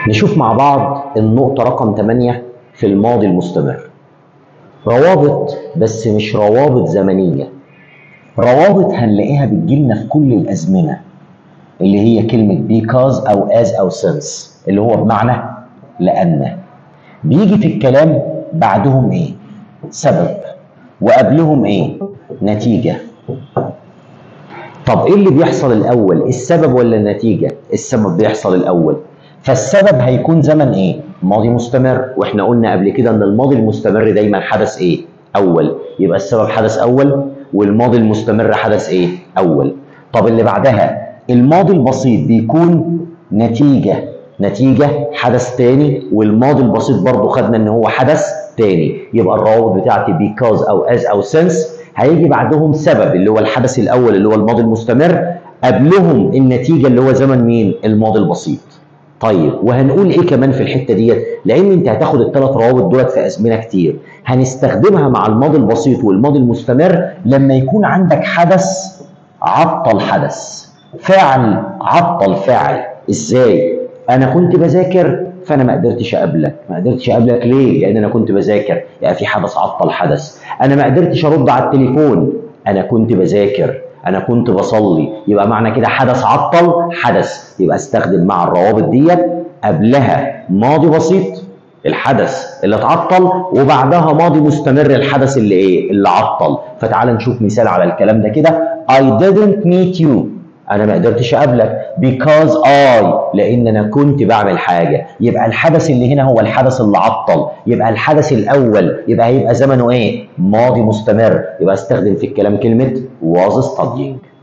نشوف مع بعض النقطة رقم 8 في الماضي المستمر روابط بس مش روابط زمنية روابط هنلاقيها بتجيلنا في كل الأزمنة اللي هي كلمة because أو as أو since اللي هو بمعنى لأن بيجي في الكلام بعدهم إيه؟ سبب وقبلهم إيه؟ نتيجة طب إيه اللي بيحصل الأول؟ السبب ولا النتيجة؟ السبب بيحصل الأول فالسبب هيكون زمن ايه؟ ماضي مستمر واحنا قلنا قبل كده ان الماضي المستمر دايما حدث ايه؟ اول يبقى السبب حدث اول والماضي المستمر حدث ايه؟ اول طب اللي بعدها الماضي البسيط بيكون نتيجة نتيجة حدث تاني والماضي البسيط برضو خدنا ان هو حدث تاني يبقى الروابط بتاعتي because او as او since هيجي بعدهم سبب اللي هو الحدث الاول اللي هو الماضي المستمر قبلهم النتيجة اللي هو زمن مين؟ الماضي البسيط طيب وهنقول ايه كمان في الحته ديت لان انت هتاخد الثلاث روابط دولت في ازمنه كتير هنستخدمها مع الماضي البسيط والماضي المستمر لما يكون عندك حدث عطل حدث فعل عطل فعل ازاي انا كنت بذاكر فانا ما قدرتش اقابلك ما قدرتش اقابلك ليه لان انا كنت بذاكر يعني في حدث عطل حدث انا ما قدرتش ارد على التليفون انا كنت بذاكر انا كنت بصلي يبقى معنى كده حدث عطل حدث يبقى استخدم مع الروابط ديت قبلها ماضي بسيط الحدث اللي اتعطل وبعدها ماضي مستمر الحدث اللي ايه اللي عطل فتعال نشوف مثال على الكلام ده كده I didn't meet you انا ما قدرتش اقابلك because I لان انا كنت بعمل حاجه يبقى الحدث اللي هنا هو الحدث اللي عطل يبقى الحدث الاول يبقى هيبقى زمنه ايه ماضي مستمر يبقى استخدم في الكلام كلمه was studying